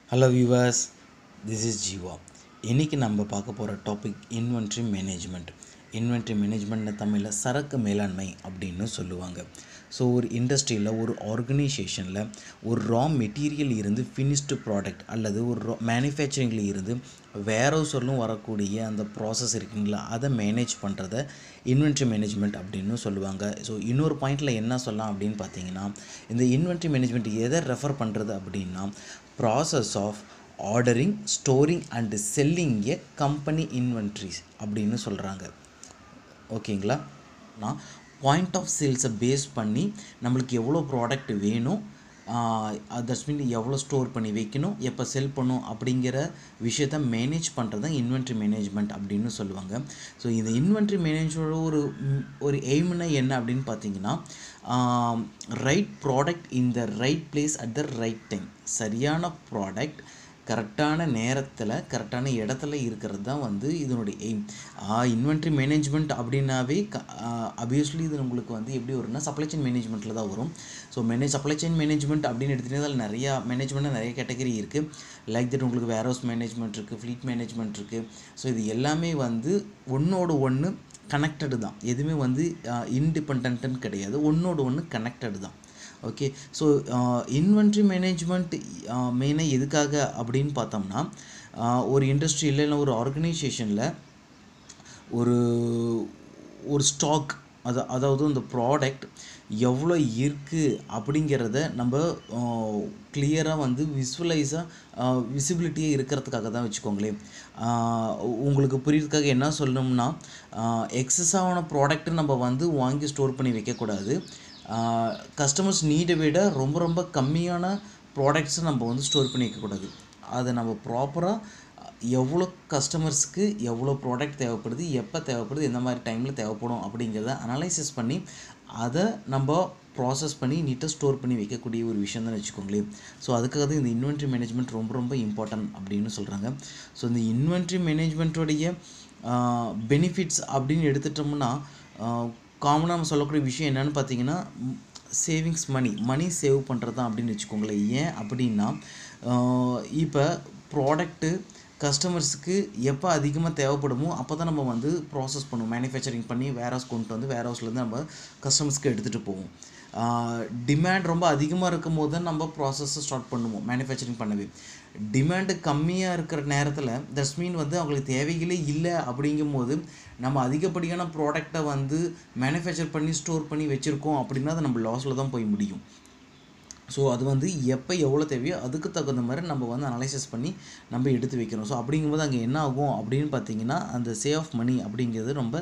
hello viewers this is Jeeva இன்றைக்கி நம்ம பார்க்க போகிற டாபிக் இன்வென்ட்ரி மேனேஜ்மெண்ட் இன்வென்ட்ரி மேனேஜ்மெண்ட்னு தமிழில் சரக்கு மேலாண்மை அப்படின்னு சொல்லுவாங்க ஸோ ஒரு இண்டஸ்ட்ரியில் ஒரு ஆர்கனைசேஷனில் ஒரு ரா மெட்டீரியல் இருந்து ஃபினிஷ்டு ப்ராடக்ட் அல்லது ஒரு ரா மேனுஃபேக்சரிங்கில் இருந்து வேர் ஹவுஸர்லும் வரக்கூடிய அந்த ப்ராசஸ் இருக்குங்களா அதை மேனேஜ் பண்ணுறத இன்வென்ட்ரி மேனேஜ்மெண்ட் அப்படின்னு சொல்லுவாங்க ஸோ இன்னொரு பாயிண்டில் என்ன சொல்லலாம் அப்படின்னு பார்த்தீங்கன்னா இந்த இன்வென்ட்ரி மேனேஜ்மெண்ட் எதை ரெஃபர் பண்ணுறது அப்படின்னா process of ordering storing and selling a company inventories அப்படின்னு சொல்கிறாங்க ஓகேங்களா நான் பாயிண்ட் ஆஃப் சேல்ஸை பேஸ் பண்ணி நம்மளுக்கு எவ்வளோ ப்ராடக்ட் வேணும் தட்ஸ் மீன் எவ்வளோ ஸ்டோர் பண்ணி வைக்கணும் எப்போ செல் பண்ணும் அப்படிங்கிற விஷயத்த மேனேஜ் பண்ணுறது தான் இன்வென்ட்ரி மேனேஜ்மெண்ட் அப்படின்னு சொல்லுவாங்க ஸோ இந்த இன்வென்ட்ரி மேனேஜ்மெண்ட் ஒரு ம், ஒரு எய்ம்னா என்ன அப்படின்னு பார்த்தீங்கன்னா right product in the right place at the right time சரியான ப்ராடக்ட் கரெக்டான நேரத்தில் கரெக்டான இடத்துல இருக்கிறது தான் வந்து இதனுடைய எய்ம் இன்வென்ட்ரி மேனேஜ்மெண்ட் அப்படின்னாவே க அபியஸ்லி இது உங்களுக்கு வந்து எப்படி வரும்னா சப்ளை செயின் மேனேஜ்மெண்ட்டில் தான் வரும் so manage supply chain management அப்படின்னு எடுத்துகிட்டே அதில் நிறையா மேனேஜ்மெண்ட்டில் நிறைய கேட்டகரி இருக்குது லைக் தட் உங்களுக்கு வேர் ஹவுஸ் மேனேஜ்மெண்ட் இருக்குது ஃப்ளீட் மேனேஜ்மெண்ட் இருக்குது ஸோ இது எல்லாமே வந்து ஒன்றோடு ஒன்று கனெக்டடு தான் எதுவுமே வந்து இன்டிபெண்ட்டுன்னு கிடையாது ஒன்றோடு ஒன்று கனெக்டடு தான் ஓகே ஸோ இன்வென்ட்ரி மேனேஜ்மெண்ட் மெயினாக எதுக்காக அப்படின்னு பார்த்தோம்னா ஆஹ் ஒரு இண்டஸ்ட்ரியில் இல்லை ஒரு ஆர்கனைசேஷனில் ஒரு ஒரு ஸ்டாக் அது அதாவது அந்த ப்ராடக்ட் எவ்வளோ இருக்குது அப்படிங்கிறத நம்ம கிளியராக வந்து விசுவலைஸாக விசிபிலிட்டியே இருக்கிறதுக்காக தான் வச்சுக்கோங்களேன் ஆஹ் உங்களுக்கு புரியறதுக்காக என்ன சொல்லணும்னா எக்ஸஸான ப்ராடக்ட்டு நம்ம வந்து வாங்கி ஸ்டோர் பண்ணி வைக்கக்கூடாது கஸ்டமர்ஸ் நீடை விட ரொம்ப ரொம்ப கம்மியான ப்ராடக்ட்ஸை நம்ம வந்து ஸ்டோர் பண்ணி வைக்கக்கூடாது அதை நம்ம ப்ராப்பராக எவ்வளோ கஸ்டமர்ஸ்க்கு எவ்வளோ ப்ராடக்ட் தேவைப்படுது எப்போ தேவைப்படுது எந்த மாதிரி டைமில் தேவைப்படும் அப்படிங்கிறத அனலைசிஸ் பண்ணி அதை நம்ம ப்ராசஸ் பண்ணி நீட்டாக ஸ்டோர் பண்ணி வைக்கக்கூடிய ஒரு விஷயம் தான் வச்சுக்கோங்களேன் ஸோ அதுக்காக தான் இந்த இன்வென்ட்ரி மேனேஜ்மெண்ட் ரொம்ப ரொம்ப இம்பார்ட்டன்ட் அப்படின்னு சொல்கிறாங்க ஸோ இந்த இன்வென்ட்ரி மேனேஜ்மெண்ட்டோடைய பெனிஃபிட்ஸ் அப்படின்னு எடுத்துட்டோம்னா காமனாக நம்ம சொல்லக்கூடிய விஷயம் என்னென்னு பார்த்தீங்கன்னா சேவிங்ஸ் மணி மணி சேவ் பண்ணுறது தான் அப்படின்னு வச்சுக்கோங்களேன் ஏன் அப்படின்னா இப்போ ப்ராடக்ட்டு கஸ்டமர்ஸுக்கு எப்போ அதிகமாக தேவைப்படுமோ அப்போ தான் நம்ம வந்து ப்ராசஸ் பண்ணுவோம் மேனுஃபேக்சரிங் பண்ணி வேர் ஹவுஸ் கொண்டு வந்து வேர் ஹவுஸ்லேருந்து நம்ம கஸ்டமர்ஸ்க்கு எடுத்துகிட்டு போவோம் டிமாண்ட் ரொம்ப அதிகமாக இருக்கும் போது தான் நம்ம ப்ராசஸை ஸ்டார்ட் பண்ணுவோம் மேனுஃபேக்சரிங் பண்ணவே டிமாண்டு கம்மியாக இருக்கிற நேரத்தில் தட்ஸ் மீன் வந்து அவங்களுக்கு தேவைகளே இல்லை அப்படிங்கும் போது நம்ம அதிகப்படியான ப்ராடக்டை வந்து மேனுஃபேக்சர் பண்ணி ஸ்டோர் பண்ணி வச்சுருக்கோம் அப்படின்னா அது நம்ம லாஸில் தான் போய் முடியும் ஸோ அது வந்து எப்போ எவ்வளோ தேவையோ அதுக்கு தகுந்த மாதிரி நம்ம வந்து அனலைசிஸ் பண்ணி நம்ம எடுத்து வைக்கணும் ஸோ அப்படிங்கும்போது அங்கே என்ன ஆகும் அப்படின்னு பார்த்தீங்கன்னா அந்த சேவ் ஆஃப் மணி அப்படிங்கிறது ரொம்ப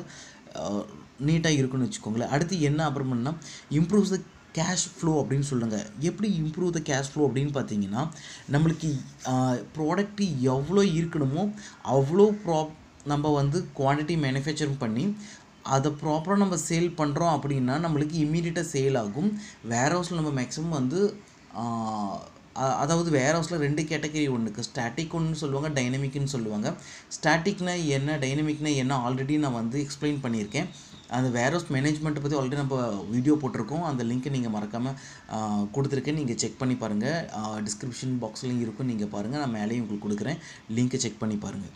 நீட்டாக இருக்குன்னு வச்சுக்கோங்களேன் அடுத்து என்ன அப்புறம்னா இம்ப்ரூவ்ஸ் த கேஷ் ஃப்ளோ அப்படின்னு சொல்லுங்க எப்படி இம்ப்ரூவ் த கேஷ் ஃப்ளோ அப்படின்னு பார்த்தீங்கன்னா நம்மளுக்கு ப்ராடக்ட் எவ்வளோ இருக்கணுமோ அவ்வளோ ப்ரா நம்ம வந்து குவான்டிட்டி மேனுஃபேக்சரிங் பண்ணி அதை ப்ராப்பராக நம்ம சேல் பண்ணுறோம் அப்படின்னா நம்மளுக்கு இம்மீடியட்டாக சேல் ஆகும் வேர் ஹவுஸில் நம்ம மேக்ஸிமம் வந்து ஆஹ், அ- அதாவது வேர் ஹவுஸில் ரெண்டு கேட்டகரி ஒன்றுக்கு ஸ்டாட்டிக் ஒன்று சொல்லுவாங்க டைனமிக்னு சொல்லுவாங்க ஸ்டாட்டிக்னா என்ன டைனமிக்னா என்ன ஆல்ரெடி நான் வந்து எக்ஸ்பிளைன் பண்ணியிருக்கேன் அந்த வேர் ஹவுஸ் மேனேஜ்மெண்ட்டை பற்றி ஆல்ரெடி நம்ம வீடியோ போட்டிருக்கோம் அந்த லிங்க்கை நீங்கள் மறக்காமல் கொடுத்துருக்கேன் நீங்கள் செக் பண்ணி பாருங்கள் டிஸ்கிரிப்ஷன் பாக்ஸ்லையும் இருக்கும் நீங்கள் பாருங்கள் நான் மேலேயும் உங்களுக்கு கொடுக்குறேன் லிங்க்கை செக் பண்ணி பாருங்கள்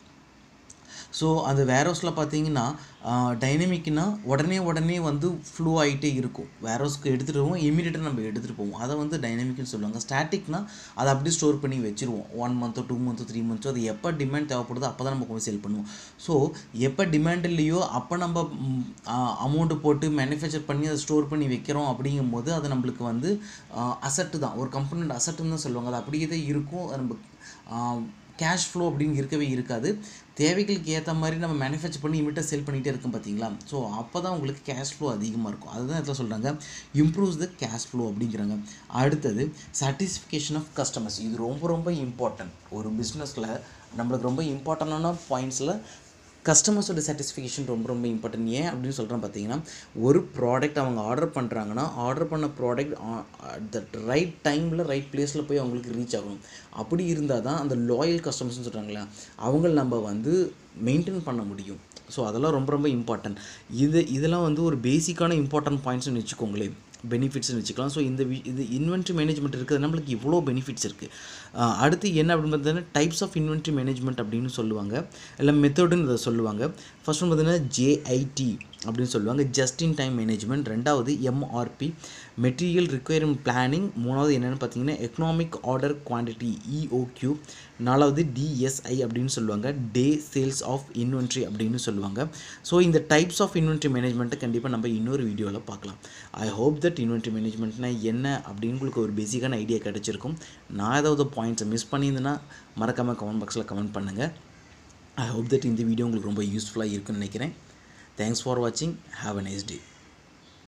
ஸோ அந்த வேர் ஹவுஸில் பார்த்தீங்கன்னா டைனமிக்னா உடனே உடனே வந்து ஃப்ளோ ஆகிட்டே இருக்கும் வேர் ஹவுஸ்க்கு எடுத்துகிட்டு போவோம் இமீடியட்டாக நம்ம எடுத்துகிட்டு போவோம் அதை வந்து டைனமிக்னு சொல்லுவாங்க ஸ்டாட்டிக்னா அதை அப்படியே ஸ்டோர் பண்ணி வச்சிருவோம் ஒன் மந்த்தோ டூ மந்த்தோ த்ரீ மந்த்ஸோ அது எப்போ டிமாண்ட் தேவைப்படுதோ அப்போ தான் நம்ம கொண்டு சேல் பண்ணுவோம் ஸோ எப்போ டிமாண்ட் இல்லையோ அப்போ நம்ம அமௌண்ட்டு போட்டு மேனுஃபேக்சர் பண்ணி அதை ஸ்டோர் பண்ணி வைக்கிறோம் அப்படிங்கும்போது அது நம்மளுக்கு வந்து அசட்டு தான் ஒரு கம்பெனியோட அசட்டுன்னு தான் சொல்லுவாங்க அது அப்படியே தான் இருக்கும் அது நம்ம கேஷ் ஃப்ளோ அப்படின்னு இருக்கவே இருக்காது தேவைகளுக்கு ஏற்ற மாதிரி நம்ம மேனுஃபேக்சர் பண்ணி இமிட்டாக செல் பண்ணிகிட்டே இருக்கோம் பார்த்தீங்களா ஸோ அப்போ தான் உங்களுக்கு கேஷ் ஃப்ளோ அதிகமாக இருக்கும் அதுதான் இதில் சொல்கிறாங்க இம்ப்ரூவ்ஸ் த கேஷ் ஃப்ளோ அப்படிங்கிறாங்க அடுத்தது சாட்டிஸ்ஃபிகேஷன் ஆஃப் கஸ்டமர்ஸ் இது ரொம்ப ரொம்ப இம்பார்ட்டன்ட் ஒரு பிஸ்னஸில் நம்மளுக்கு ரொம்ப இம்பார்ட்டண்டான பாயிண்ட்ஸில் கஸ்டமர்ஸோட சாட்டிஸ்ஃபிகேஷன் ரொம்ப ரொம்ப இம்பார்ட்டன்ட் ஏன் அப்படின்னு சொல்கிறேன் பார்த்தீங்கன்னா ஒரு ப்ராடக்ட் அவங்க ஆர்டர் பண்ணுறாங்கன்னா ஆர்டர் பண்ண ப்ராடக்ட் தட் ரைட் டைமில் ரைட் பிளேஸில் போய் அவங்களுக்கு ரீச் ஆகணும் அப்படி இருந்தால் தான் அந்த லாயல் கஸ்டமர்ஸ்னு சொல்கிறாங்களே அவங்கள நம்ம வந்து மெயின்டைன் பண்ண முடியும் ஸோ அதெல்லாம் ரொம்ப ரொம்ப இம்பார்ட்டன்ட் இது இதெல்லாம் வந்து ஒரு பேசிக்கான இம்பார்ட்டன்ட் பாயிண்ட்ஸ்னு வச்சுக்கோங்களேன் பெனிஃபிட்ஸ்னு வச்சுக்கலாம் ஸோ இந்த வி இது இன்வென்ட்ரி மேனேஜ்மெண்ட் இருக்கிறது நம்மளுக்கு இவ்வளோ பெனிஃபிட்ஸ் இருக்குது அடுத்து என்ன அப்படின்னு பார்த்தீங்கன்னா டைப்ஸ் ஆஃப் இன்வென்ட்ரி மேனேஜ்மெண்ட் அப்படின்னு சொல்லுவாங்க இல்லை மெத்தடுன்னு இதை சொல்லுவாங்க ஃபர்ஸ்ட் ஒன்று பார்த்தீங்கன்னா ஜேஐடி அப்படின்னு சொல்லுவாங்க ஜஸ்ட் இன் டைம் மேனேஜ்மெண்ட் ரெண்டாவது எம்ஆர்பி மெட்டீரியல் ரிக்குயர்மெண்ட் பிளானிங் மூணாவது என்னென்னு பார்த்தீங்கன்னா எக்கனாமிக் ஆர்டர் குவான்டிட்டி இஓக்யூ நாலாவது டிஎஸ்ஐ அப்படின்னு சொல்லுவாங்க டே சேல்ஸ் ஆஃப் இன்வென்ட்ரி அப்படின்னு சொல்லுவாங்க ஸோ இந்த டைப்ஸ் ஆஃப் இன்வென்ட்ரி மேனேஜ்மெண்ட்டை கண்டிப்பாக நம்ம இன்னொரு வீடியோவில் பார்க்கலாம் ஐ ஹோப் தட் இன்வென்ட்ரி மேனேஜ்மெண்ட்னா என்ன அப்படின்னு உங்களுக்கு ஒரு பேசிக்கான ஐடியா கிடச்சிருக்கும் நான் ஏதாவது பாயிண்ட்ஸை மிஸ் பண்ணியிருந்தேன்னா மறக்காமல் கமெண்ட் பாக்ஸில் கமெண்ட் பண்ணுங்கள் ஐ ஹோப் தட் இந்த வீடியோ உங்களுக்கு ரொம்ப யூஸ்ஃபுல்லாக இருக்குன்னு நினைக்கிறேன் தேங்க்ஸ் ஃபார் வாட்சிங் ஹாவ் அ நைஸ் டே